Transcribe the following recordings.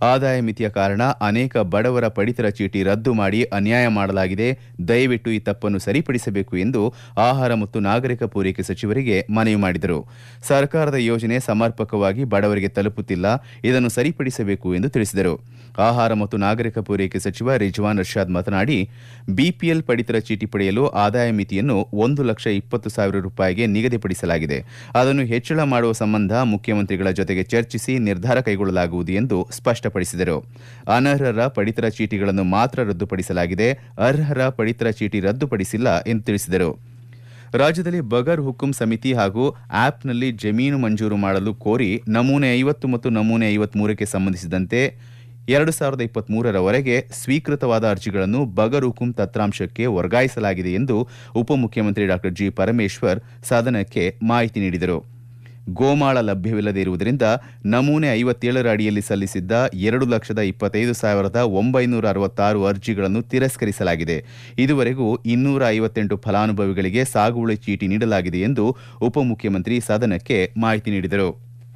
ಆದಾಯ ಮಿತಿಯ ಕಾರಣ ಅನೇಕ ಬಡವರ ಪಡಿತರ ಚೀಟಿ ರದ್ದು ಮಾಡಿ ಅನ್ಯಾಯ ಮಾಡಲಾಗಿದೆ ದಯವಿಟ್ಟು ಈ ತಪ್ಪನ್ನು ಸರಿಪಡಿಸಬೇಕು ಎಂದು ಆಹಾರ ಮತ್ತು ನಾಗರಿಕ ಪೂರೈಕೆ ಸಚಿವರಿಗೆ ಮನವಿ ಮಾಡಿದರು ಸರ್ಕಾರದ ಯೋಜನೆ ಸಮರ್ಪಕವಾಗಿ ಬಡವರಿಗೆ ತಲುಪುತ್ತಿಲ್ಲ ಇದನ್ನು ಸರಿಪಡಿಸಬೇಕು ಎಂದು ತಿಳಿಸಿದರು ಆಹಾರ ಮತ್ತು ನಾಗರಿಕ ಪೂರೈಕೆ ಸಚಿವ ರಿಜ್ವಾನ್ ಅರ್ಷಾದ್ ಮಾತನಾಡಿ ಬಿಪಿಎಲ್ ಪಡಿತರ ಚೀಟಿ ಪಡೆಯಲು ಆದಾಯ ಮಿತಿಯನ್ನು ಒಂದು ಲಕ್ಷ ಇಪ್ಪತ್ತು ಸಾವಿರ ರೂಪಾಯಿಗೆ ನಿಗದಿಪಡಿಸಲಾಗಿದೆ ಅದನ್ನು ಹೆಚ್ಚಳ ಮಾಡುವ ಸಂಬಂಧ ಮುಖ್ಯಮಂತ್ರಿಗಳ ಜೊತೆಗೆ ಚರ್ಚಿಸಿ ನಿರ್ಧಾರ ಕೈಗೊಳ್ಳಲಾಗುವುದು ಎಂದು ಸ್ಪಷ್ಟಪಡಿಸಿದರು ಅನರ್ಹರ ಪಡಿತರ ಚೀಟಿಗಳನ್ನು ಮಾತ್ರ ರದ್ದುಪಡಿಸಲಾಗಿದೆ ಅರ್ಹರ ಪಡಿತರ ಚೀಟಿ ರದ್ದುಪಡಿಸಿಲ್ಲ ಎಂದು ತಿಳಿಸಿದರು ರಾಜ್ಯದಲ್ಲಿ ಬಗರ್ ಹುಕುಂ ಸಮಿತಿ ಹಾಗೂ ಆಪ್ನಲ್ಲಿ ಜಮೀನು ಮಂಜೂರು ಮಾಡಲು ಕೋರಿ ನಮೂನೆ ಐವತ್ತು ಮತ್ತು ನಮೂನೆ ಐವತ್ಮೂರಕ್ಕೆ ಸಂಬಂಧಿಸಿದಂತೆ ಎರಡು ಸಾವಿರದ ಇಪ್ಪತ್ಮೂರರವರೆಗೆ ಸ್ವೀಕೃತವಾದ ಅರ್ಜಿಗಳನ್ನು ಬಗರ್ ಹುಕುಂ ತತ್ರಾಂಶಕ್ಕೆ ವರ್ಗಾಯಿಸಲಾಗಿದೆ ಎಂದು ಉಪಮುಖ್ಯಮಂತ್ರಿ ಡಾ ಜಿ ಪರಮೇಶ್ವರ್ ಸದನಕ್ಕೆ ಮಾಹಿತಿ ನೀಡಿದರು ಗೋಮಾಳ ಲಭ್ಯವಿಲ್ಲದೆ ಇರುವುದರಿಂದ ನಮೂನೆ ಐವತ್ತೇಳರ ಅಡಿಯಲ್ಲಿ ಸಲ್ಲಿಸಿದ್ದ ಎರಡು ಲಕ್ಷದ ಇಪ್ಪತ್ತೈದು ಸಾವಿರದ ಒಂಬೈನೂರ ಅರವತ್ತಾರು ಅರ್ಜಿಗಳನ್ನು ತಿರಸ್ಕರಿಸಲಾಗಿದೆ ಇದುವರೆಗೂ ಇನ್ನೂರ ಐವತ್ತೆಂಟು ಫಲಾನುಭವಿಗಳಿಗೆ ಸಾಗುವಳಿ ಚೀಟಿ ನೀಡಲಾಗಿದೆ ಎಂದು ಉಪಮುಖ್ಯಮಂತ್ರಿ ಸದನಕ್ಕೆ ಮಾಹಿತಿ ನೀಡಿದರು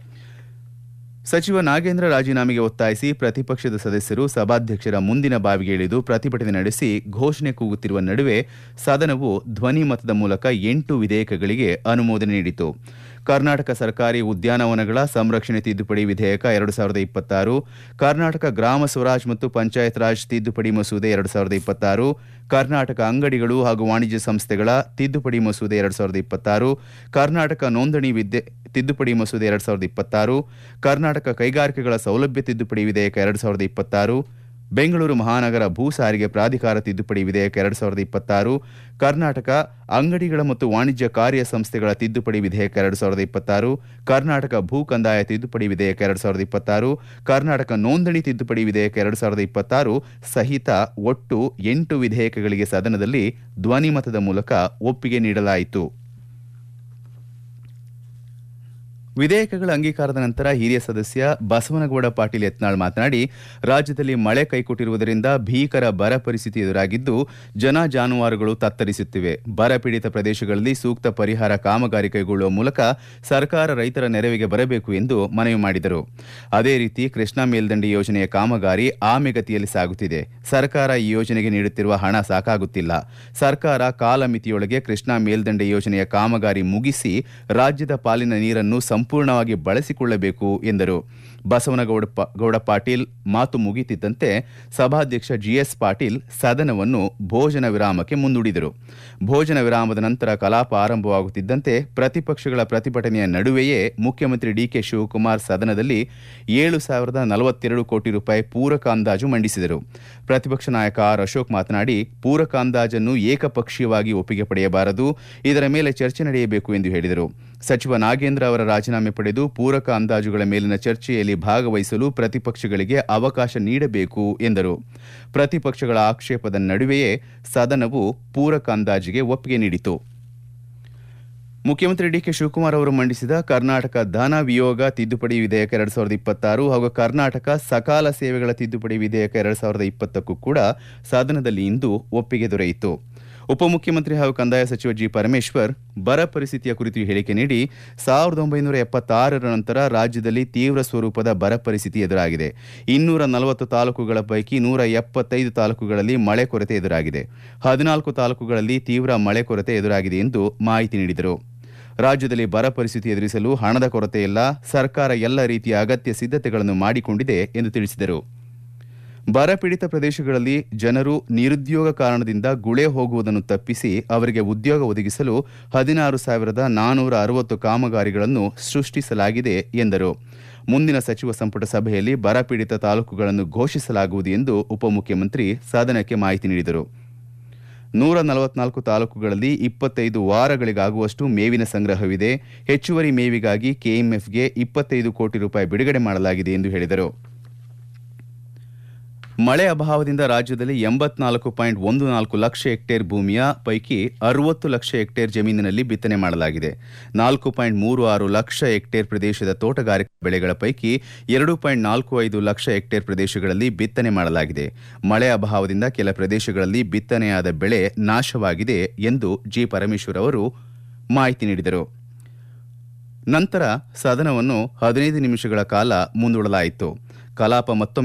ಸಚಿವ ನಾಗೇಂದ್ರ ರಾಜೀನಾಮೆಗೆ ಒತ್ತಾಯಿಸಿ ಪ್ರತಿಪಕ್ಷದ ಸದಸ್ಯರು ಸಭಾಧ್ಯಕ್ಷರ ಮುಂದಿನ ಬಾವಿಗೆ ಇಳಿದು ಪ್ರತಿಭಟನೆ ನಡೆಸಿ ಘೋಷಣೆ ಕೂಗುತ್ತಿರುವ ನಡುವೆ ಸದನವು ಧ್ವನಿ ಮತದ ಮೂಲಕ ಎಂಟು ವಿಧೇಯಕಗಳಿಗೆ ಅನುಮೋದನೆ ನೀಡಿತು ಕರ್ನಾಟಕ ಸರ್ಕಾರಿ ಉದ್ಯಾನವನಗಳ ಸಂರಕ್ಷಣೆ ತಿದ್ದುಪಡಿ ವಿಧೇಯಕ ಎರಡು ಸಾವಿರದ ಇಪ್ಪತ್ತಾರು ಕರ್ನಾಟಕ ಗ್ರಾಮ ಸ್ವರಾಜ್ ಮತ್ತು ಪಂಚಾಯತ್ ರಾಜ್ ತಿದ್ದುಪಡಿ ಮಸೂದೆ ಎರಡು ಸಾವಿರದ ಇಪ್ಪತ್ತಾರು ಕರ್ನಾಟಕ ಅಂಗಡಿಗಳು ಹಾಗೂ ವಾಣಿಜ್ಯ ಸಂಸ್ಥೆಗಳ ತಿದ್ದುಪಡಿ ಮಸೂದೆ ಎರಡು ಸಾವಿರದ ಇಪ್ಪತ್ತಾರು ಕರ್ನಾಟಕ ನೋಂದಣಿ ವಿದ್ಯೆ ತಿದ್ದುಪಡಿ ಮಸೂದೆ ಎರಡು ಸಾವಿರದ ಇಪ್ಪತ್ತಾರು ಕರ್ನಾಟಕ ಕೈಗಾರಿಕೆಗಳ ಸೌಲಭ್ಯ ತಿದ್ದುಪಡಿ ವಿಧೇಯಕ ಎರಡು ಸಾವಿರದ ಇಪ್ಪತ್ತಾರು ಬೆಂಗಳೂರು ಮಹಾನಗರ ಭೂ ಸಾರಿಗೆ ಪ್ರಾಧಿಕಾರ ತಿದ್ದುಪಡಿ ವಿಧೇಯಕ ಎರಡು ಸಾವಿರದ ಇಪ್ಪತ್ತಾರು ಕರ್ನಾಟಕ ಅಂಗಡಿಗಳ ಮತ್ತು ವಾಣಿಜ್ಯ ಕಾರ್ಯ ಸಂಸ್ಥೆಗಳ ತಿದ್ದುಪಡಿ ವಿಧೇಯಕ ಎರಡು ಸಾವಿರದ ಇಪ್ಪತ್ತಾರು ಕರ್ನಾಟಕ ಭೂ ಕಂದಾಯ ತಿದ್ದುಪಡಿ ವಿಧೇಯಕ ಎರಡು ಸಾವಿರದ ಇಪ್ಪತ್ತಾರು ಕರ್ನಾಟಕ ನೋಂದಣಿ ತಿದ್ದುಪಡಿ ವಿಧೇಯಕ ಎರಡು ಸಾವಿರದ ಇಪ್ಪತ್ತಾರು ಸಹಿತ ಒಟ್ಟು ಎಂಟು ವಿಧೇಯಕಗಳಿಗೆ ಸದನದಲ್ಲಿ ಧ್ವನಿಮತದ ಮೂಲಕ ಒಪ್ಪಿಗೆ ನೀಡಲಾಯಿತು ವಿಧೇಯಕಗಳ ಅಂಗೀಕಾರದ ನಂತರ ಹಿರಿಯ ಸದಸ್ಯ ಬಸವನಗೌಡ ಪಾಟೀಲ್ ಯತ್ನಾಳ್ ಮಾತನಾಡಿ ರಾಜ್ಯದಲ್ಲಿ ಮಳೆ ಕೈಕೊಟ್ಟಿರುವುದರಿಂದ ಭೀಕರ ಬರ ಪರಿಸ್ಥಿತಿ ಎದುರಾಗಿದ್ದು ಜನ ಜಾನುವಾರುಗಳು ತತ್ತರಿಸುತ್ತಿವೆ ಬರ ಪೀಡಿತ ಪ್ರದೇಶಗಳಲ್ಲಿ ಸೂಕ್ತ ಪರಿಹಾರ ಕಾಮಗಾರಿ ಕೈಗೊಳ್ಳುವ ಮೂಲಕ ಸರ್ಕಾರ ರೈತರ ನೆರವಿಗೆ ಬರಬೇಕು ಎಂದು ಮನವಿ ಮಾಡಿದರು ಅದೇ ರೀತಿ ಕೃಷ್ಣಾ ಮೇಲ್ದಂಡೆ ಯೋಜನೆಯ ಕಾಮಗಾರಿ ಆಮೆಗತಿಯಲ್ಲಿ ಸಾಗುತ್ತಿದೆ ಸರ್ಕಾರ ಈ ಯೋಜನೆಗೆ ನೀಡುತ್ತಿರುವ ಹಣ ಸಾಕಾಗುತ್ತಿಲ್ಲ ಸರ್ಕಾರ ಕಾಲಮಿತಿಯೊಳಗೆ ಕೃಷ್ಣಾ ಮೇಲ್ದಂಡೆ ಯೋಜನೆಯ ಕಾಮಗಾರಿ ಮುಗಿಸಿ ರಾಜ್ಯದ ಪಾಲಿನ ನೀರನ್ನು ಸಂಪೂರ್ಣವಾಗಿ ಬಳಸಿಕೊಳ್ಳಬೇಕು ಎಂದರು ಬಸವನಗೌಡ ಗೌಡ ಪಾಟೀಲ್ ಮಾತು ಮುಗಿತಿದ್ದಂತೆ ಸಭಾಧ್ಯಕ್ಷ ಜಿಎಸ್ ಪಾಟೀಲ್ ಸದನವನ್ನು ಭೋಜನ ವಿರಾಮಕ್ಕೆ ಮುಂದೂಡಿದರು ಭೋಜನ ವಿರಾಮದ ನಂತರ ಕಲಾಪ ಆರಂಭವಾಗುತ್ತಿದ್ದಂತೆ ಪ್ರತಿಪಕ್ಷಗಳ ಪ್ರತಿಭಟನೆಯ ನಡುವೆಯೇ ಮುಖ್ಯಮಂತ್ರಿ ಡಿಕೆ ಶಿವಕುಮಾರ್ ಸದನದಲ್ಲಿ ಏಳು ಸಾವಿರದ ನಲವತ್ತೆರಡು ಕೋಟಿ ರೂಪಾಯಿ ಪೂರಕ ಅಂದಾಜು ಮಂಡಿಸಿದರು ಪ್ರತಿಪಕ್ಷ ನಾಯಕ ಆರ್ ಅಶೋಕ್ ಮಾತನಾಡಿ ಪೂರಕ ಅಂದಾಜನ್ನು ಏಕಪಕ್ಷೀಯವಾಗಿ ಒಪ್ಪಿಗೆ ಪಡೆಯಬಾರದು ಇದರ ಮೇಲೆ ಚರ್ಚೆ ನಡೆಯಬೇಕು ಎಂದು ಹೇಳಿದರು ಸಚಿವ ನಾಗೇಂದ್ರ ಅವರ ರಾಜೀನಾಮೆ ಪಡೆದು ಪೂರಕ ಅಂದಾಜುಗಳ ಮೇಲಿನ ಚರ್ಚೆಯಲ್ಲಿ ಭಾಗವಹಿಸಲು ಪ್ರತಿಪಕ್ಷಗಳಿಗೆ ಅವಕಾಶ ನೀಡಬೇಕು ಎಂದರು ಪ್ರತಿಪಕ್ಷಗಳ ಆಕ್ಷೇಪದ ನಡುವೆಯೇ ಸದನವು ಪೂರಕ ಅಂದಾಜಿಗೆ ಒಪ್ಪಿಗೆ ನೀಡಿತು ಮುಖ್ಯಮಂತ್ರಿ ಡಿಕೆ ಶಿವಕುಮಾರ್ ಅವರು ಮಂಡಿಸಿದ ಕರ್ನಾಟಕ ಧನ ವಿಯೋಗ ತಿದ್ದುಪಡಿ ವಿಧೇಯಕ ಎರಡ್ ಸಾವಿರದ ಇಪ್ಪತ್ತಾರು ಹಾಗೂ ಕರ್ನಾಟಕ ಸಕಾಲ ಸೇವೆಗಳ ತಿದ್ದುಪಡಿ ವಿಧೇಯಕ ಎರಡ್ ಸಾವಿರದ ಇಪ್ಪತ್ತಕ್ಕೂ ಕೂಡ ಸದನದಲ್ಲಿ ಇಂದು ಒಪ್ಪಿಗೆ ದೊರೆಯಿತು ಉಪಮುಖ್ಯಮಂತ್ರಿ ಹಾಗೂ ಕಂದಾಯ ಸಚಿವ ಜಿ ಪರಮೇಶ್ವರ್ ಬರ ಪರಿಸ್ಥಿತಿಯ ಕುರಿತು ಹೇಳಿಕೆ ನೀಡಿ ಸಾವಿರದ ಒಂಬೈನೂರ ಎಪ್ಪತ್ತಾರರ ನಂತರ ರಾಜ್ಯದಲ್ಲಿ ತೀವ್ರ ಸ್ವರೂಪದ ಬರ ಪರಿಸ್ಥಿತಿ ಎದುರಾಗಿದೆ ಇನ್ನೂರ ನಲವತ್ತು ತಾಲೂಕುಗಳ ಪೈಕಿ ನೂರ ಎಪ್ಪತ್ತೈದು ತಾಲೂಕುಗಳಲ್ಲಿ ಮಳೆ ಕೊರತೆ ಎದುರಾಗಿದೆ ಹದಿನಾಲ್ಕು ತಾಲೂಕುಗಳಲ್ಲಿ ತೀವ್ರ ಮಳೆ ಕೊರತೆ ಎದುರಾಗಿದೆ ಎಂದು ಮಾಹಿತಿ ನೀಡಿದರು ರಾಜ್ಯದಲ್ಲಿ ಬರ ಪರಿಸ್ಥಿತಿ ಎದುರಿಸಲು ಹಣದ ಕೊರತೆ ಇಲ್ಲ ಸರ್ಕಾರ ಎಲ್ಲ ರೀತಿಯ ಅಗತ್ಯ ಸಿದ್ಧತೆಗಳನ್ನು ಮಾಡಿಕೊಂಡಿದೆ ಎಂದು ತಿಳಿಸಿದರು ಬರಪೀಡಿತ ಪ್ರದೇಶಗಳಲ್ಲಿ ಜನರು ನಿರುದ್ಯೋಗ ಕಾರಣದಿಂದ ಗುಳೆ ಹೋಗುವುದನ್ನು ತಪ್ಪಿಸಿ ಅವರಿಗೆ ಉದ್ಯೋಗ ಒದಗಿಸಲು ಹದಿನಾರು ಸಾವಿರದ ನಾನೂರ ಅರವತ್ತು ಕಾಮಗಾರಿಗಳನ್ನು ಸೃಷ್ಟಿಸಲಾಗಿದೆ ಎಂದರು ಮುಂದಿನ ಸಚಿವ ಸಂಪುಟ ಸಭೆಯಲ್ಲಿ ಬರಪೀಡಿತ ತಾಲೂಕುಗಳನ್ನು ಘೋಷಿಸಲಾಗುವುದು ಎಂದು ಉಪಮುಖ್ಯಮಂತ್ರಿ ಸದನಕ್ಕೆ ಮಾಹಿತಿ ನೀಡಿದರು ನೂರ ನಲವತ್ನಾಲ್ಕು ತಾಲೂಕುಗಳಲ್ಲಿ ಇಪ್ಪತ್ತೈದು ವಾರಗಳಿಗಾಗುವಷ್ಟು ಮೇವಿನ ಸಂಗ್ರಹವಿದೆ ಹೆಚ್ಚುವರಿ ಮೇವಿಗಾಗಿ ಕೆಎಂಎಫ್ಗೆ ಇಪ್ಪತ್ತೈದು ಕೋಟಿ ರೂಪಾಯಿ ಬಿಡುಗಡೆ ಮಾಡಲಾಗಿದೆ ಎಂದು ಹೇಳಿದರು ಮಳೆ ಅಭಾವದಿಂದ ರಾಜ್ಯದಲ್ಲಿ ಎಂಬತ್ನಾಲ್ಕು ಪಾಯಿಂಟ್ ಒಂದು ನಾಲ್ಕು ಲಕ್ಷ ಹೆಕ್ಟೇರ್ ಭೂಮಿಯ ಪೈಕಿ ಅರವತ್ತು ಲಕ್ಷ ಹೆಕ್ಟೇರ್ ಜಮೀನಿನಲ್ಲಿ ಬಿತ್ತನೆ ಮಾಡಲಾಗಿದೆ ನಾಲ್ಕು ಪಾಯಿಂಟ್ ಮೂರು ಆರು ಲಕ್ಷ ಹೆಕ್ಟೇರ್ ಪ್ರದೇಶದ ತೋಟಗಾರಿಕಾ ಬೆಳೆಗಳ ಪೈಕಿ ಎರಡು ಪಾಯಿಂಟ್ ನಾಲ್ಕು ಐದು ಲಕ್ಷ ಹೆಕ್ಟೇರ್ ಪ್ರದೇಶಗಳಲ್ಲಿ ಬಿತ್ತನೆ ಮಾಡಲಾಗಿದೆ ಮಳೆ ಅಭಾವದಿಂದ ಕೆಲ ಪ್ರದೇಶಗಳಲ್ಲಿ ಬಿತ್ತನೆಯಾದ ಬೆಳೆ ನಾಶವಾಗಿದೆ ಎಂದು ಜಿ ಪರಮೇಶ್ವರ್ ಅವರು ಮಾಹಿತಿ ನೀಡಿದರು ನಂತರ ಸದನವನ್ನು ಹದಿನೈದು ನಿಮಿಷಗಳ ಕಾಲ ಮುಂದೂಡಲಾಯಿತು ಕಲಾಪ ಮತ್ತೊಮ್ಮೆ